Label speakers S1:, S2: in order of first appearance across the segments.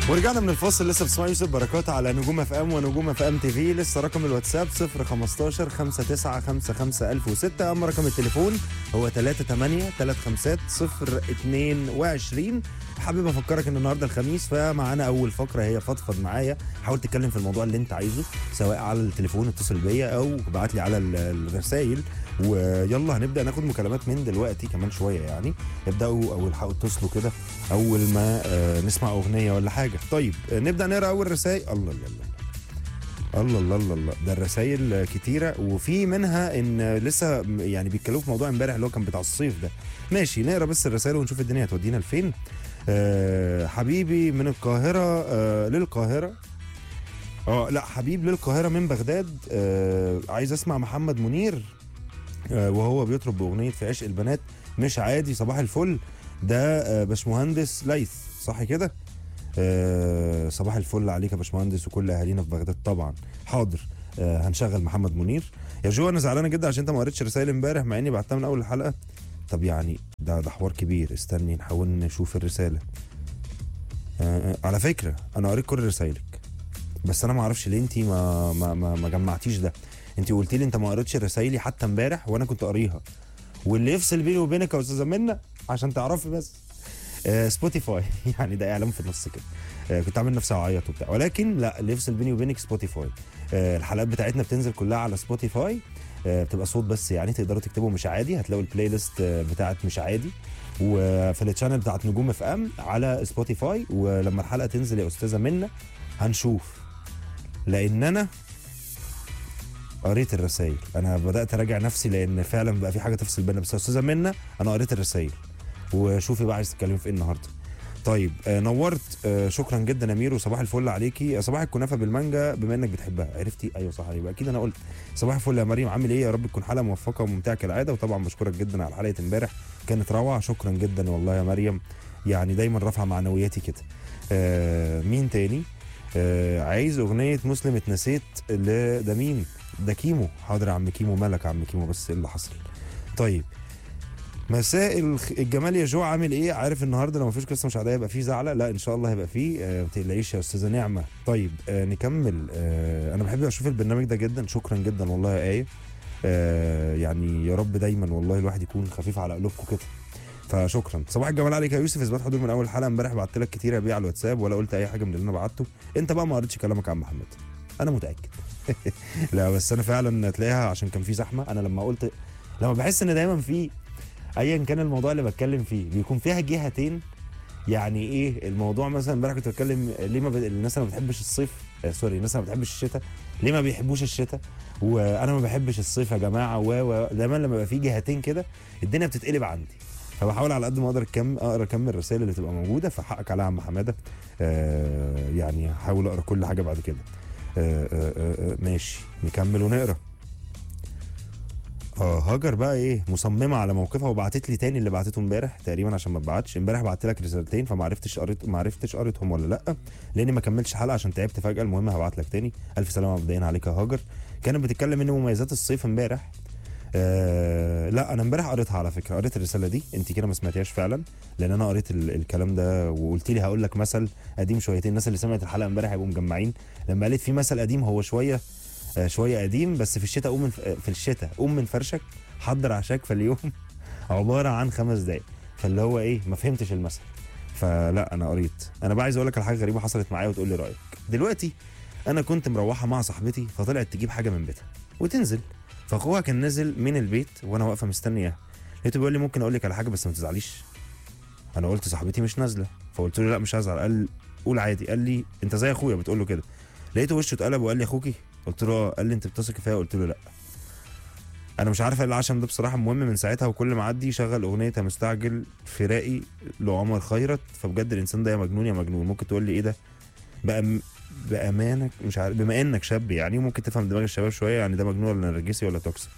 S1: ورجعنا من الفاصل لسه بتسمعوا يوسف بركات على نجوم اف ام ونجوم اف ام تي في لسه رقم الواتساب 015 5955 1006 اما رقم التليفون هو 38 35 022 حابب افكرك ان النهارده الخميس فمعانا اول فقره هي فضفض معايا حاول تتكلم في الموضوع اللي انت عايزه سواء على التليفون اتصل بيا او ابعت لي على ال- الرسائل ويلا هنبدا ناخد مكالمات من دلوقتي كمان شويه يعني ابداوا او الحقوا اتصلوا كده اول ما آه، نسمع اغنيه ولا حاجه طيب آه، نبدا نقرا اول رسائل الله الله الله الله الله الله الله ده الرسائل كتيره وفي منها ان لسه م- يعني بيتكلموا في موضوع امبارح اللي هو كان بتاع الصيف ده ماشي نقرا بس الرسائل ونشوف الدنيا هتودينا لفين آه حبيبي من القاهره آه للقاهره اه لا حبيب للقاهره من بغداد آه عايز اسمع محمد منير آه وهو بيطرب باغنيه في عشق البنات مش عادي صباح الفل ده آه باشمهندس ليث صح كده آه صباح الفل عليك يا باشمهندس وكل اهالينا في بغداد طبعا حاضر آه هنشغل محمد منير يا جو انا زعلانه جدا عشان انت ما قريتش رسائل امبارح مع اني بعتها من اول الحلقه طب يعني ده ده حوار كبير استني نحاول نشوف الرساله آه آه، على فكره انا قريت كل رسائلك بس انا ما اعرفش ليه انت ما ما ما, ما جمعتيش ده انت قلت لي انت ما قريتش رسايلي حتى امبارح وانا كنت قاريها واللي يفصل بيني وبينك يا استاذه منى عشان تعرفي بس آه سبوتيفاي يعني ده اعلان في النص كده آه كنت عامل نفسي اعيط وبتاع ولكن لا اللي يفصل بيني وبينك سبوتيفاي آه الحلقات بتاعتنا بتنزل كلها على سبوتيفاي آه بتبقى صوت بس يعني تقدروا تكتبوا مش عادي هتلاقوا البلاي ليست آه بتاعت مش عادي وفي التشانل بتاعت نجوم اف ام على سبوتيفاي ولما الحلقه تنزل يا استاذه منى هنشوف لان انا قريت الرسائل انا بدات اراجع نفسي لان فعلا بقى في حاجه تفصل بينا بس يا استاذه منى انا قريت الرسائل وشوفي بقى عايز تتكلمي في ايه النهارده طيب آه نورت آه شكرا جدا يا ميرو صباح الفل عليكي آه، صباح الكنافه بالمانجا بما انك بتحبها عرفتي ايوه صح يبقى اكيد انا قلت صباح الفل يا مريم عامل ايه يا رب تكون حلقه موفقه وممتعه كالعاده وطبعا بشكرك جدا على حلقه امبارح كانت روعه شكرا جدا والله يا مريم يعني دايما رافعه معنوياتي كده آه مين تاني آه عايز اغنيه مسلم اتنسيت اللي ده مين ده كيمو حاضر يا عم كيمو مالك يا عم كيمو بس ايه اللي حصل طيب مساء الخ- الجمال يا جو عامل ايه عارف النهارده لو مفيش قصه مش عاديه يبقى فيه زعله لا ان شاء الله هيبقى فيه آه ما تقلقيش يا استاذه نعمه طيب آه نكمل آه انا بحب اشوف البرنامج ده جدا شكرا جدا والله يا ايه آه يعني يا رب دايما والله الواحد يكون خفيف على قلوبكم كده فشكرا صباح الجمال عليك يا يوسف اثبات حضور من اول حلقه امبارح بعت لك كتير يا بيه على الواتساب ولا قلت اي حاجه من اللي انا بعته انت بقى ما قريتش كلامك يا عم محمد انا متاكد لا بس انا فعلا تلاقيها عشان كان في زحمه انا لما قلت لما بحس ان دايما في ايا كان الموضوع اللي بتكلم فيه بيكون فيها جهتين يعني ايه الموضوع مثلا امبارح كنت بتكلم ليه ما ب... الناس اللي ما بتحبش الصيف آه سوري الناس اللي ما بتحبش الشتاء ليه ما بيحبوش الشتاء وانا ما بحبش الصيف يا جماعه و و دايما لما يبقى في جهتين كده الدنيا بتتقلب عندي فبحاول على قد ما اقدر كم اقرا كم الرسائل اللي تبقى موجوده فحقك عليها يا عم حماده آه يعني هحاول اقرا كل حاجه بعد كده آه آه آه آه، ماشي نكمل ونقرا اه هاجر بقى ايه مصممه على موقفها وبعتت لي تاني اللي بعتته امبارح تقريبا عشان ما اتبعتش امبارح بعت لك رسالتين فما عرفتش قريت ما عرفتش قريتهم ولا لا لاني ما كملتش حلقه عشان تعبت فجاه المهم هبعت لك تاني الف سلامه مبدئيا عليك يا هاجر كانت بتتكلم ان مميزات الصيف امبارح آه لا انا امبارح قريتها على فكره قريت الرساله دي انت كده ما سمعتيهاش فعلا لان انا قريت ال- الكلام ده وقلت لي هقول لك مثل قديم شويتين الناس اللي سمعت الحلقه امبارح هيبقوا مجمعين لما قالت في مثل قديم هو شويه آه شويه قديم بس في الشتاء قوم من ف- في الشتاء قوم من فرشك حضر عشاك فاليوم عباره عن خمس دقائق فاللي هو ايه ما فهمتش المثل فلا انا قريت انا بقى عايز اقول لك على حاجه غريبه حصلت معايا وتقول لي رايك دلوقتي انا كنت مروحه مع صاحبتي فطلعت تجيب حاجه من بيتها وتنزل فاخوها كان نازل من البيت وانا واقفه مستنياه لقيته بيقول لي ممكن اقول لك على حاجه بس ما تزعليش انا قلت صاحبتي مش نازله فقلت له لا مش هزعل قال قول عادي قال لي انت زي اخويا بتقول له كده لقيته وشه اتقلب وقال لي اخوكي قلت له اه قال لي انت بتثق فيا قلت له لا انا مش عارف ايه العشم ده بصراحه المهم من ساعتها وكل ما اعدي شغل اغنيه يا مستعجل فراقي لعمر خيرت فبجد الانسان ده يا مجنون يا مجنون ممكن تقول لي ايه ده بأم... بامانك مش عارف بما انك شاب يعني وممكن تفهم دماغ الشباب شويه يعني ده مجنون ولا نرجسي ولا توكسيك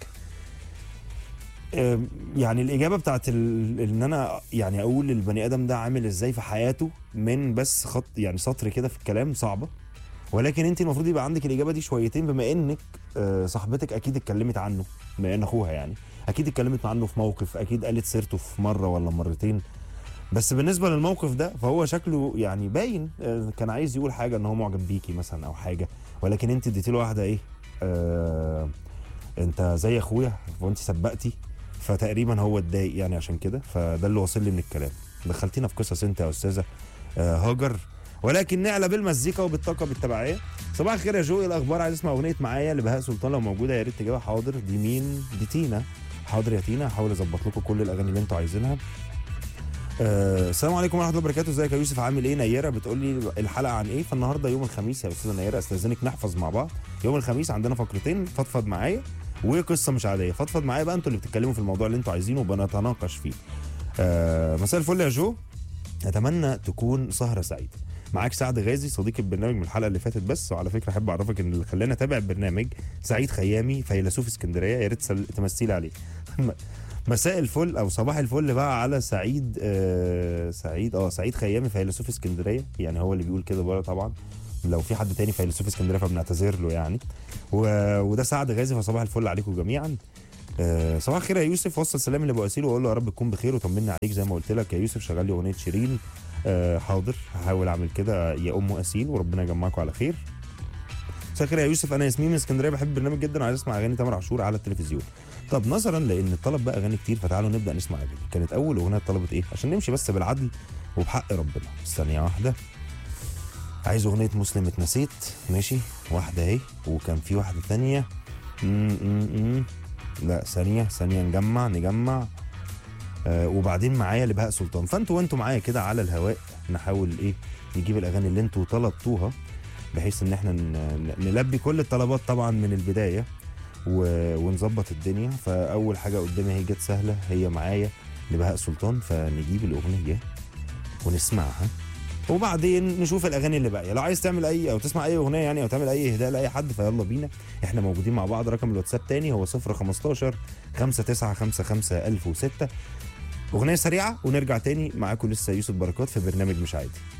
S1: أم، يعني الاجابه بتاعت ال... ان انا يعني اقول البني ادم ده عامل ازاي في حياته من بس خط يعني سطر كده في الكلام صعبه ولكن انت المفروض يبقى عندك الاجابه دي شويتين بما انك آه، صاحبتك اكيد اتكلمت عنه بما ان اخوها يعني اكيد اتكلمت عنه في موقف اكيد قالت سيرته في مره ولا مرتين بس بالنسبه للموقف ده فهو شكله يعني باين آه، كان عايز يقول حاجه ان هو معجب بيكي مثلا او حاجه ولكن انت اديتي له واحده ايه آه انت زي اخويا وانت سبقتي فتقريبا هو اتضايق يعني عشان كده فده اللي واصل لي من الكلام دخلتينا في قصص انت يا استاذه آه هاجر ولكن نعلى بالمزيكا وبالطاقه بالتبعيه صباح الخير يا جو ايه الاخبار عايز اسمع اغنيه معايا لبهاء سلطان لو موجوده يا ريت تجيبها حاضر دي مين دي تينا حاضر يا تينا هحاول اظبط لكم كل الاغاني اللي انتوا عايزينها آه، السلام عليكم ورحمه الله وبركاته ازيك يا يوسف عامل ايه نيره بتقول لي الحلقه عن ايه فالنهارده يوم الخميس يا استاذه نيره استاذنك نحفظ مع بعض يوم الخميس عندنا فقرتين فضفض معايا وقصه مش عاديه فضفض معايا بقى انتوا اللي بتتكلموا في الموضوع اللي انتوا عايزينه وبنتناقش فيه آه، مساء الفل يا جو اتمنى تكون سهره سعيده معاك سعد غازي صديق البرنامج من الحلقه اللي فاتت بس وعلى فكره احب اعرفك ان اللي خلاني اتابع البرنامج سعيد خيامي فيلسوف اسكندريه يا ريت تسل- تمثلي عليه مساء الفل او صباح الفل بقى على سعيد آه سعيد اه سعيد خيامي فيلسوف اسكندريه يعني هو اللي بيقول كده بره طبعا لو في حد تاني فيلسوف اسكندريه فبنعتذر له يعني و... وده سعد غازي فصباح الفل عليكم جميعا آه صباح الخير يا يوسف وصل سلامي لابو اسيل واقول له يا رب تكون بخير وطمنا عليك زي ما قلت لك يا يوسف شغال لي اغنيه شيرين آه حاضر هحاول اعمل كده يا ام اسيل وربنا يجمعكم على خير مساء الخير يا يوسف انا ياسمين من اسكندريه بحب البرنامج جدا وعايز اسمع اغاني تامر عاشور على التلفزيون طب نظرا لان الطلب بقى اغاني كتير فتعالوا نبدا نسمع اغاني كانت اول اغنيه طلبت ايه عشان نمشي بس بالعدل وبحق ربنا ثانيه واحده عايز اغنيه مسلم اتنسيت ماشي واحده اهي وكان في واحده ثانيه لا ثانيه ثانيه نجمع نجمع آه وبعدين معايا لبهاء سلطان فانتوا وانتوا معايا كده على الهواء نحاول ايه نجيب الاغاني اللي انتوا طلبتوها بحيث ان احنا ن- نلبي كل الطلبات طبعا من البدايه و- ونظبط الدنيا فاول حاجه قدامي هي جت سهله هي معايا لبهاء سلطان فنجيب الاغنيه ونسمعها وبعدين نشوف الاغاني اللي باقيه لو عايز تعمل اي او تسمع اي اغنيه يعني او تعمل اي اهداء لاي حد فيلا بينا احنا موجودين مع بعض رقم الواتساب تاني هو 015 5955 1006 اغنيه سريعه ونرجع تاني معاكم لسه يوسف بركات في برنامج مش عادي